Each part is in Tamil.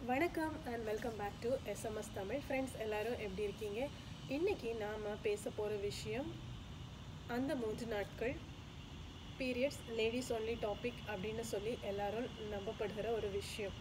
வணக்கம் and welcome back to SMS Tamil friends எல்லாரும் எப்படி இருக்கீங்க இன்னைக்கு நாம் பேச போகிற விஷயம் அந்த மூன்று நாட்கள் பீரியட்ஸ் லேடிஸ் ஒன்லி டாபிக் அப்படின்னு சொல்லி எல்லாரும் நம்பப்படுகிற ஒரு விஷயம்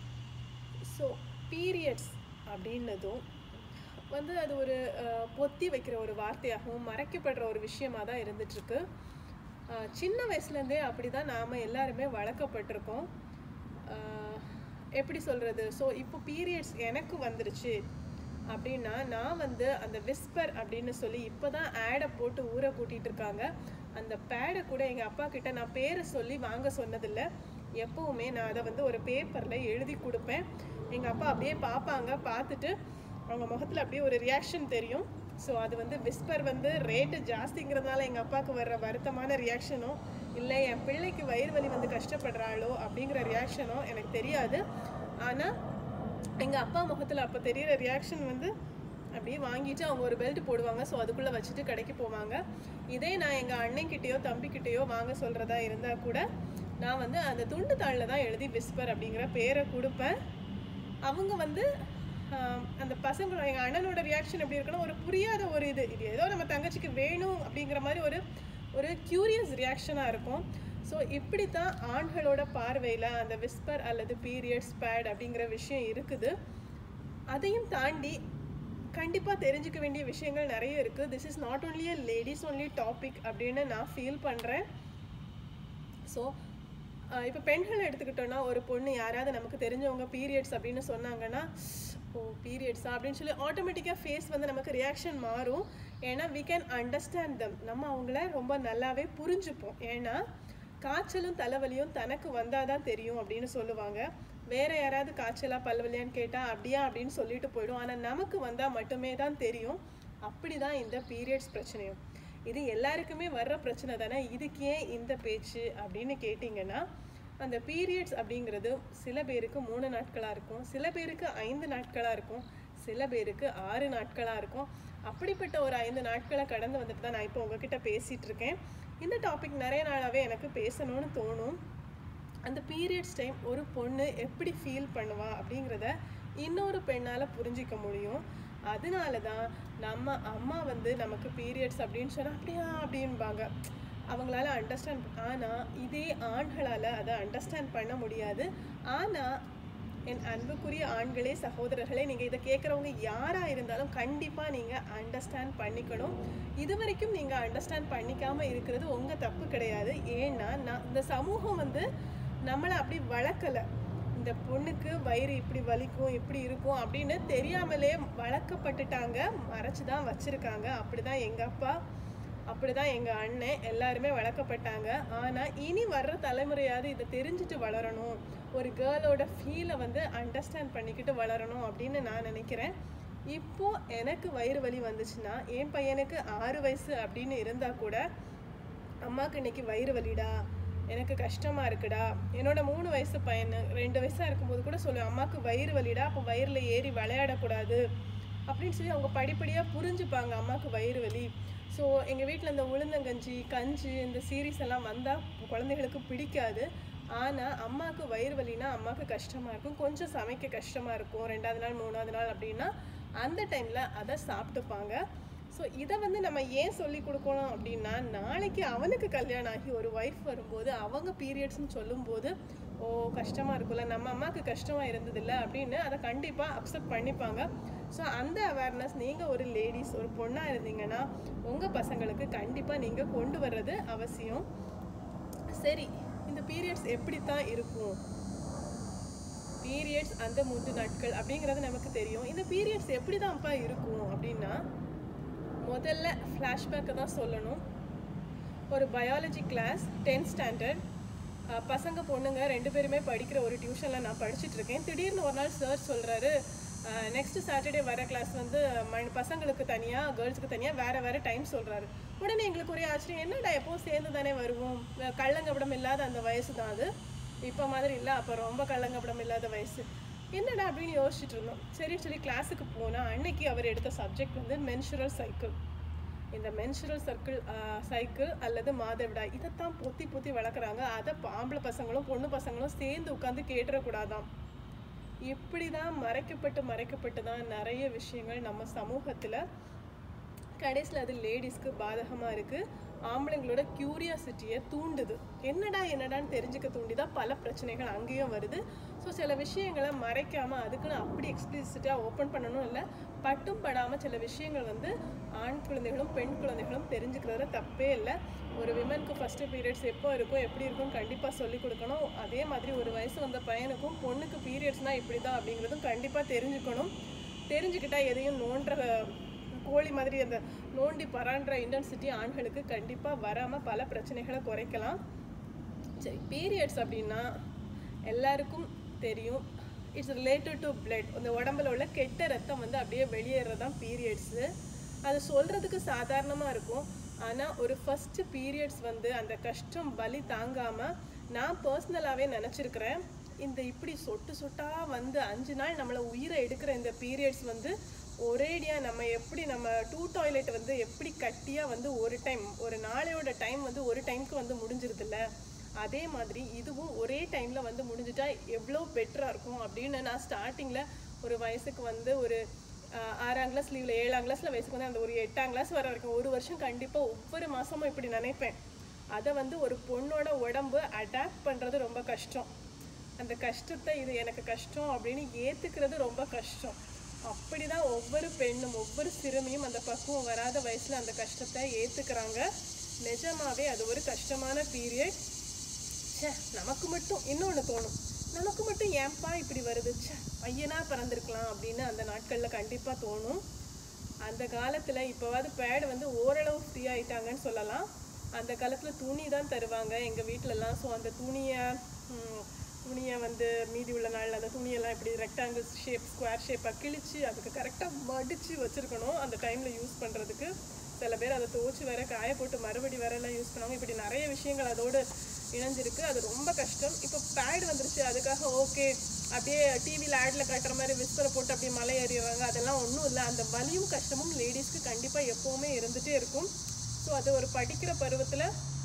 ஸோ பீரியட்ஸ் அப்படின்னதும் வந்து அது ஒரு அஹ், பொத்தி வைக்கிற ஒரு வார்த்தையாகவும் மறைக்கப்படுற ஒரு விஷயமாக தான் இருந்துட்டுருக்கு அஹ், சின்ன வயசுலேருந்தே அப்படி தான் நாம் எல்லாருமே வளர்க்கப்பட்டிருக்கோம் அஹ், எப்படி சொல்கிறது ஸோ இப்போ பீரியட்ஸ் எனக்கு வந்துருச்சு அப்படின்னா நான் வந்து அந்த விஸ்பர் அப்படின்னு சொல்லி இப்போ தான் ஆடை போட்டு ஊற கூட்டிகிட்டு இருக்காங்க அந்த பேடை கூட எங்கள் அப்பா கிட்ட நான் பேரை சொல்லி வாங்க சொன்னதில்லை எப்போவுமே நான் அதை வந்து ஒரு பேப்பரில் எழுதி கொடுப்பேன் எங்கள் அப்பா அப்படியே பார்ப்பாங்க பார்த்துட்டு அவங்க முகத்தில் அப்படியே ஒரு ரியாக்ஷன் தெரியும் ஸோ அது வந்து விஸ்பர் வந்து ரேட்டு ஜாஸ்திங்கிறதுனால எங்கள் அப்பாவுக்கு வர்ற வருத்தமான ரியாக்ஷனோ இல்லை என் பிள்ளைக்கு வயிறு வலி வந்து கஷ்டப்படுறாளோ அப்படிங்கிற ரியாக்ஷனோ எனக்கு தெரியாது ஆனால் எங்கள் அப்பா முகத்தில் அப்போ தெரியிற ரியாக்ஷன் வந்து அப்படியே வாங்கிட்டு அவங்க ஒரு பெல்ட் போடுவாங்க ஸோ அதுக்குள்ளே வச்சுட்டு கடைக்கு போவாங்க இதே நான் எங்கள் அண்ணன்கிட்டயோ தம்பிக்கிட்டேயோ வாங்க சொல்கிறதா இருந்தால் கூட நான் வந்து அந்த துண்டு தாளில் தான் எழுதி விஸ்பர் அப்படிங்கிற பேரை கொடுப்பேன் அவங்க வந்து ஆம், அந்த பசங்க எங்கள் அண்ணனோட ரியாக்ஷன் எப்படி இருக்குன்னா ஒரு புரியாத ஒரு இது இது ஏதோ நம்ம தங்கச்சிக்கு வேணும் அப்படிங்கிற மாதிரி ஒரு ஒரு க்யூரியஸ் ரியாக்ஷனாக இருக்கும் ஸோ இப்படி தான் ஆண்களோட பார்வையில் அந்த விஸ்பர் அல்லது பீரியட்ஸ் பேட் அப்படிங்கிற விஷயம் இருக்குது அதையும் தாண்டி கண்டிப்பாக தெரிஞ்சுக்க வேண்டிய விஷயங்கள் நிறைய இருக்குது this is not only a ladies only topic அப்படின்னு நான் ஃபீல் பண்ணுறேன் ஸோ இப்போ பெண்கள் எடுத்துக்கிட்டோன்னா ஒரு பொண்ணு யாராவது நமக்கு தெரிஞ்சவங்க பீரியட்ஸ் அப்படின்னு சொன்னாங்கன்னா ஓ பீரியட்ஸா அப்படின்னு சொல்லி ஆட்டோமேட்டிக்காக ஃபேஸ் வந்து நமக்கு ரியாக்ஷன் மாறும் ஏன்னா we கேன் அண்டர்ஸ்டாண்ட் தம் நம்ம அவங்கள ரொம்ப நல்லாவே புரிஞ்சுப்போம் ஏன்னா காய்ச்சலும் தலைவலியும் தனக்கு வந்தால் தான் தெரியும் அப்படின்னு சொல்லுவாங்க வேற யாராவது காய்ச்சலா பல்வலியான்னு கேட்டால் அப்படியா அப்படின்னு சொல்லிட்டு போயிடும் ஆனால் நமக்கு வந்தால் மட்டுமே தான் தெரியும் அப்படி தான் இந்த பீரியட்ஸ் பிரச்சனையும் இது எல்லாருக்குமே வர்ற பிரச்சனை தானே இதுக்கு ஏன் இந்த பேச்சு அப்படின்னு கேட்டிங்கன்னா அந்த பீரியட்ஸ் அப்படிங்கிறது சில பேருக்கு மூணு நாட்களாக இருக்கும் சில பேருக்கு ஐந்து நாட்களாக இருக்கும் சில பேருக்கு ஆறு நாட்களாக இருக்கும் அப்படிப்பட்ட ஒரு ஐந்து நாட்களை கடந்து வந்துட்டு தான் நான் இப்போ உங்ககிட்ட பேசிகிட்டு இருக்கேன் இந்த டாபிக் நிறைய நாளாகவே எனக்கு பேசணும்னு தோணும் அந்த பீரியட்ஸ் டைம் ஒரு பொண்ணு எப்படி ஃபீல் பண்ணுவா அப்படிங்கிறத இன்னொரு பெண்ணால் புரிஞ்சிக்க முடியும் அதனால தான் நம்ம அம்மா வந்து நமக்கு பீரியட்ஸ் அப்படின்னு சொன்னால் அப்படியா அப்படின்பாங்க அவங்களால அண்டர்ஸ்டாண்ட் ஆனால் இதே ஆண்களால் அதை அண்டர்ஸ்டாண்ட் பண்ண முடியாது ஆனால் என் அன்புக்குரிய ஆண்களே சகோதரர்களே நீங்கள் இதை கேட்குறவங்க யாராக இருந்தாலும் கண்டிப்பாக நீங்கள் அண்டர்ஸ்டாண்ட் பண்ணிக்கணும் இது வரைக்கும் நீங்கள் அண்டர்ஸ்டாண்ட் பண்ணிக்காமல் இருக்கிறது உங்கள் தப்பு கிடையாது ஏன்னா நான் இந்த சமூகம் வந்து நம்மளை அப்படி வளர்க்கலை இந்த பொண்ணுக்கு வயிறு இப்படி வலிக்கும் இப்படி இருக்கும் அப்படின்னு தெரியாமலே வளர்க்கப்பட்டுட்டாங்க மறைச்சு தான் வச்சுருக்காங்க அப்படி தான் எங்கள் அப்பா அப்படி தான் எங்கள் அண்ணன் எல்லாருமே வளர்க்கப்பட்டாங்க ஆனால் இனி வர்ற தலைமுறையாவது இதை தெரிஞ்சுட்டு வளரணும் ஒரு கேர்ளோட ஃபீலை வந்து அண்டர்ஸ்டாண்ட் பண்ணிக்கிட்டு வளரணும் அப்படின்னு நான் நினைக்கிறேன் இப்போ எனக்கு வயிறு வலி வந்துச்சுன்னா என் பையனுக்கு ஆறு வயசு அப்படின்னு இருந்தால் கூட அம்மாவுக்கு இன்னைக்கு வயிறு வலிடா எனக்கு கஷ்டமா இருக்குடா என்னோட மூணு வயசு பையன் ரெண்டு வயசா இருக்கும்போது கூட சொல்லுவேன் அம்மாவுக்கு வயிறு வலிடா அப்போ வயிறில் ஏறி விளையாடக்கூடாது அப்படின்னு சொல்லி அவங்க படிப்படியாக புரிஞ்சுப்பாங்க அம்மாவுக்கு வயிறு வலி ஸோ எங்கள் வீட்டில் இந்த உளுந்தங்கஞ்சி கஞ்சி இந்த சீரீஸ் எல்லாம் வந்தால் குழந்தைகளுக்கு பிடிக்காது ஆனால் அம்மாவுக்கு வயிறு வலினா அம்மாவுக்கு கஷ்டமாக இருக்கும் கொஞ்சம் சமைக்க கஷ்டமாக இருக்கும் ரெண்டாவது நாள் மூணாவது நாள் அப்படின்னா அந்த டைமில் அதை சாப்பிட்டுப்பாங்க ஸோ இதை வந்து நம்ம ஏன் சொல்லி கொடுக்கணும் அப்படின்னா நாளைக்கு அவனுக்கு கல்யாணம் ஆகி ஒரு ஒய்ஃப் வரும்போது அவங்க பீரியட்ஸ்னு சொல்லும்போது ஓ கஷ்டமாக இருக்கும்ல நம்ம அம்மாவுக்கு கஷ்டமாக இருந்ததில்ல அப்படின்னு அதை கண்டிப்பாக அக்செப்ட் பண்ணிப்பாங்க ஸோ அந்த அவேர்னஸ் நீங்கள் ஒரு லேடிஸ் ஒரு பொண்ணாக இருந்தீங்கன்னா உங்கள் பசங்களுக்கு கண்டிப்பாக நீங்கள் கொண்டு வர்றது அவசியம் சரி இந்த பீரியட்ஸ் எப்படி தான் இருக்கும் பீரியட்ஸ் அந்த மூன்று நாட்கள் அப்படிங்கிறது நமக்கு தெரியும் இந்த பீரியட்ஸ் எப்படி தான்ப்பா இருக்கும் அப்படின்னா முதல்ல ஃப்ளாஷ்பேக்கை தான் சொல்லணும் ஒரு பயாலஜி கிளாஸ் டென்த் ஸ்டாண்டர்ட் பசங்க பொண்ணுங்க ரெண்டு பேருமே படிக்கிற ஒரு டியூஷனில் நான் படிச்சுட்டு இருக்கேன் திடீர்னு ஒரு நாள் சார் சொல்கிறாரு நெக்ஸ்ட் சாட்டர்டே வர கிளாஸ் வந்து மண் பசங்களுக்கு தனியாக கேர்ள்ஸுக்கு தனியாக வேறு வேறு டைம் சொல்கிறாரு உடனே எங்களுக்கு ஒரே ஆச்சரியம் என்னடா எப்போவும் சேர்ந்து தானே வருவோம் அஹ் கள்ளங்கபடம் இல்லாத அந்த வயசு தான் அது இப்போ மாதிரி இல்லை அப்போ ரொம்ப கள்ளங்கபடம் இல்லாத வயசு என்னடா அப்படின்னு யோசிச்சுட்டு இருந்தோம் சரி சொல்லி கிளாஸுக்கு போனால் அன்னைக்கு அவர் எடுத்த சப்ஜெக்ட் வந்து மென்சுரல் சைக்கிள் இந்த மென்சுரல் சர்க்கிள் சைக்கிள் அல்லது மாதவிடாய் இதைத்தான் பொத்தி பொத்தி வளர்க்குறாங்க அதை ஆம்பளை பசங்களும் பொண்ணு பசங்களும் சேர்ந்து உட்காந்து கேட்டுறக்கூடாதாம் இப்படி தான் மறைக்கப்பட்டு மறைக்கப்பட்டு தான் நிறைய விஷயங்கள் நம்ம சமூகத்தில் கடைசியில் அது லேடிஸ்க்கு பாதகமாக இருக்குது ஆம்பளைங்களோட க்யூரியாசிட்டியை தூண்டுது என்னடா என்னடான்னு தெரிஞ்சுக்க தூண்டி தான் பல பிரச்சனைகள் அங்கேயும் வருது ஸோ சில விஷயங்களை மறைக்காமல் அதுக்குன்னு அப்படி எக்ஸ்பிளிசிட்டாக ஓப்பன் பண்ணணும் இல்லை பட்டும் படாமல் சில விஷயங்கள் வந்து ஆண் குழந்தைகளும் பெண் குழந்தைகளும் தெரிஞ்சுக்கிறதுல தப்பே இல்லை ஒரு விமனுக்கு ஃபஸ்ட்டு பீரியட்ஸ் எப்போ இருக்கும் எப்படி இருக்கும்னு கண்டிப்பாக சொல்லிக் கொடுக்கணும் அதே மாதிரி ஒரு வயசு வந்த பையனுக்கும் பொண்ணுக்கு பீரியட்ஸ்னால் இப்படி தான் அப்படிங்கிறதும் கண்டிப்பாக தெரிஞ்சுக்கணும் தெரிஞ்சுக்கிட்டா எதையும் நோன்ற கோழி மாதிரி அந்த நோண்டி பரான்ற இன்டென்சிட்டி ஆண்களுக்கு கண்டிப்பாக வராமல் பல பிரச்சனைகளை குறைக்கலாம் சரி பீரியட்ஸ் அப்படின்னா எல்லாருக்கும் தெரியும் இட்ஸ் ரிலேட்டட் டு பிளட் அந்த உடம்புல உள்ள கெட்ட ரத்தம் வந்து அப்படியே வெளியேறது தான் பீரியட்ஸு அது சொல்கிறதுக்கு சாதாரணமாக இருக்கும் ஆனால் ஒரு ஃபஸ்ட்டு பீரியட்ஸ் வந்து அந்த கஷ்டம் வலி தாங்காமல் நான் பர்சனலாகவே நினச்சிருக்கிறேன் இந்த இப்படி சொட்டு சொட்டாக வந்து அஞ்சு நாள் நம்மளை உயிரை எடுக்கிற இந்த பீரியட்ஸ் வந்து ஒரேடியாக நம்ம எப்படி நம்ம டூ டாய்லெட் வந்து எப்படி கட்டியாக வந்து ஒரு டைம் ஒரு நாளையோட டைம் வந்து ஒரு டைமுக்கு வந்து முடிஞ்சிருதுல்ல அதே மாதிரி இதுவும் ஒரே டைமில் வந்து முடிஞ்சிட்டா எவ்வளோ பெட்டராக இருக்கும் அப்படின்னு நான் ஸ்டார்டிங்கில் ஒரு வயசுக்கு வந்து ஒரு ஆஹ், ஆறாம் கிளாஸ் லீவில் ஏழாம் கிளாஸில் வயசுக்கு வந்து அந்த ஒரு எட்டாம் கிளாஸ் வர வரைக்கும் ஒரு வருஷம் கண்டிப்பாக ஒவ்வொரு மாதமும் இப்படி நினைப்பேன் அதை வந்து ஒரு பொண்ணோட உடம்பு அடாப்ட் பண்ணுறது ரொம்ப கஷ்டம் அந்த கஷ்டத்தை இது எனக்கு கஷ்டம் அப்படின்னு ஏற்றுக்கிறது ரொம்ப கஷ்டம் அப்படிதான் ஒவ்வொரு பெண்ணும் ஒவ்வொரு சிறுமியும் அந்த பக்குவம் வராத வயசில் அந்த கஷ்டத்தை ஏற்றுக்கிறாங்க நிஜமாவே அது ஒரு கஷ்டமான பீரியட் ச்சே நமக்கு மட்டும் இன்னொன்று தோணும் நமக்கு மட்டும் ஏன்பா இப்படி வருது ச்சே பையனா பிறந்திருக்கலாம் அப்படின்னு அந்த நாட்களில் கண்டிப்பாக தோணும் அந்த காலத்தில் இப்போவாது பேட் வந்து ஓரளவு ஃப்ரீ ஆயிட்டாங்கன்னு சொல்லலாம் அந்த காலத்தில் துணி தான் தருவாங்க எங்கள் வீட்டிலலாம் ஸோ அந்த துணியை ம், துணியை வந்து மீதி உள்ள நாள் அந்த துணியெல்லாம் இப்படி ரெக்டாங்கிள் ஷேப் ஸ்கொயர் ஷேப்பாக கிழிச்சு அதுக்கு கரெக்டாக மடித்து வச்சுருக்கணும் அந்த டைமில் யூஸ் பண்ணுறதுக்கு சில பேர் அதை துவச்சி வேற காய போட்டு மறுபடி வேற எல்லாம் யூஸ் பண்ணுவாங்க இப்படி நிறைய விஷயங்கள் அதோடு இணைஞ்சிருக்கு அது ரொம்ப கஷ்டம் இப்போ பேட் வந்துருச்சு அதுக்காக ஓகே அப்படியே டிவியில் ஆடில் காட்டுற மாதிரி விஸ்பரை போட்டு அப்படியே மலை ஏறிடுறாங்க அதெல்லாம் ஒன்றும் இல்லை அந்த வலியும் கஷ்டமும் லேடிஸ்க்கு கண்டிப்பாக எப்போவுமே இருந்துகிட்டே இருக்கும் ஸோ அது ஒரு படிக்கிற பருவத்தில்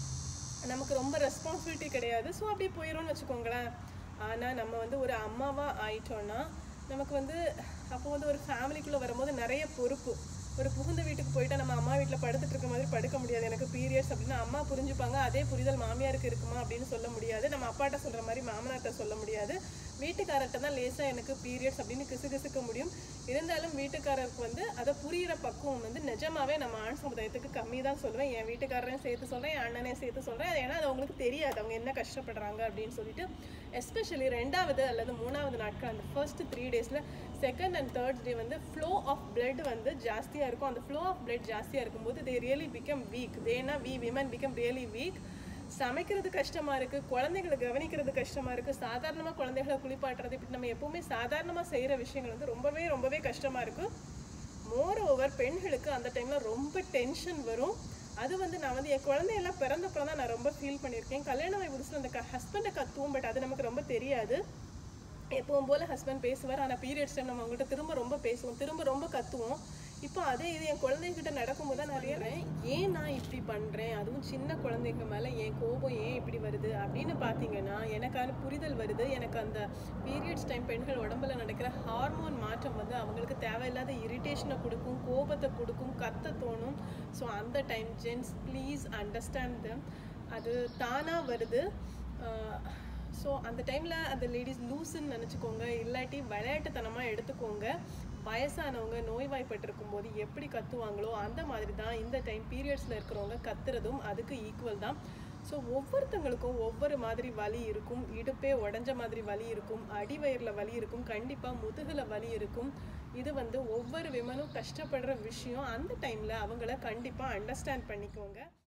நமக்கு ரொம்ப ரெஸ்பான்சிபிலிட்டி கிடையாது ஸோ அப்படியே போயிடும்னு வச்சுக்கோங்களேன் ஆனால் நம்ம வந்து ஒரு அம்மாவாக ஆயிட்டோன்னா நமக்கு வந்து அப்போ வந்து ஒரு ஃபேமிலிக்குள்ளே வரும்போது நிறைய பொறுப்பு ஒரு புகுந்த வீட்டுக்கு போயிட்டா நம்ம அம்மா வீட்டில் படுத்துட்டு இருக்க மாதிரி படுக்க முடியாது எனக்கு பீரியட்ஸ் அப்படின்னா அம்மா புரிஞ்சுப்பாங்க அதே புரிதல் மாமியாருக்கு இருக்குமா அப்படின்னு சொல்ல முடியாது நம்ம அப்பாட்ட சொல்கிற மாதிரி மாமனார்ட்ட சொல்ல முடியாது வீட்டுக்காரர்கிட்ட தான் லேசாக எனக்கு பீரியட்ஸ் அப்படின்னு கிசுகிசுக்க முடியும் இருந்தாலும் வீட்டுக்காரருக்கு வந்து அதை புரியிற பக்குவம் வந்து நிஜமாவே நம்ம ஆண் சமுதாயத்துக்கு கம்மி தான் சொல்லுவேன் என் வீட்டுக்காரரையும் சேர்த்து சொல்கிறேன் என் அண்ணனையும் சேர்த்து சொல்கிறேன் ஏன்னா அது அவங்களுக்கு தெரியாது அவங்க என்ன கஷ்டப்படுறாங்க அப்படின்னு சொல்லிட்டு எஸ்பெஷலி ரெண்டாவது அல்லது மூணாவது நாட்கள் அந்த ஃபர்ஸ்ட் த்ரீ டேஸில் செகண்ட் அண்ட் தேர்ட் டே வந்து ஃப்ளோ ஆஃப் blood வந்து ஜாஸ்தியாக இருக்கும் அந்த ஃப்ளோ ஆஃப் blood ஜாஸ்தியாக இருக்கும்போது தே ரியலி பிகம் வீக் தேனா we women become really weak சமைக்கிறது கஷ்டமா இருக்கு குழந்தைகளை கவனிக்கிறது கஷ்டமா இருக்கு சாதாரணமா குழந்தைகளை குளிப்பாட்டுறது இப்படி நம்ம எப்பவுமே சாதாரணமா செய்யற விஷயங்கள் வந்து ரொம்பவே ரொம்பவே கஷ்டமா இருக்கு மோர் ஓவர் பெண்களுக்கு அந்த டைம்ல ரொம்ப டென்ஷன் வரும் அது வந்து நான் வந்து என் குழந்தையெல்லாம் பிறந்தப்பறம் தான் நான் ரொம்ப ஃபீல் பண்ணியிருக்கேன் கல்யாணம் ஆகி புதுசில் அந்த ஹஸ்பண்டை கத்துவோம் பட் அது நமக்கு ரொம்ப தெரியாது எப்பவும் போல ஹஸ்பண்ட் பேசுவார் ஆனால் பீரியட்ஸ் டைம் நம்ம அவங்ககிட்ட திரும்ப ரொம்ப பேசுவோம் திரும்ப ரொம்ப கத்துவோம் இப்போ அதே இது என் குழந்தைகிட்ட நடக்கும்போது தான் நிறைய ஏன் நான் இப்படி பண்ணுறேன் அதுவும் சின்ன குழந்தைங்க மேலே என் கோபம் ஏன் இப்படி வருது அப்படின்னு பார்த்தீங்கன்னா எனக்கான புரிதல் வருது எனக்கு அந்த பீரியட்ஸ் டைம் பெண்கள் உடம்புல நடக்கிற ஹார்மோன் மாற்றம் வந்து அவங்களுக்கு தேவையில்லாத இரிட்டேஷனை கொடுக்கும் கோபத்தை கொடுக்கும் கத்த தோணும் ஸோ அந்த time gents please understand them அது தானாக வருது ஸோ அந்த டைமில் அந்த லேடிஸ் லூஸுன்னு நினச்சிக்கோங்க இல்லாட்டி விளையாட்டுத்தனமாக எடுத்துக்கோங்க வயசானவங்க நோய்வாய்ப்பட்டிருக்கும் போது எப்படி கத்துவாங்களோ அந்த மாதிரி தான் இந்த டைம் பீரியட்ஸில் இருக்கிறவங்க கத்துறதும் அதுக்கு ஈக்குவல் தான் ஸோ ஒவ்வொருத்தங்களுக்கும் ஒவ்வொரு மாதிரி வலி இருக்கும் இடுப்பே உடஞ்ச மாதிரி வலி இருக்கும் அடிவயிறில் வலி இருக்கும் கண்டிப்பாக முதுகில் வலி இருக்கும் இது வந்து ஒவ்வொரு விமனும் கஷ்டப்படுற விஷயம் அந்த டைமில் அவங்கள கண்டிப்பாக அண்டர்ஸ்டாண்ட் பண்ணிக்கோங்க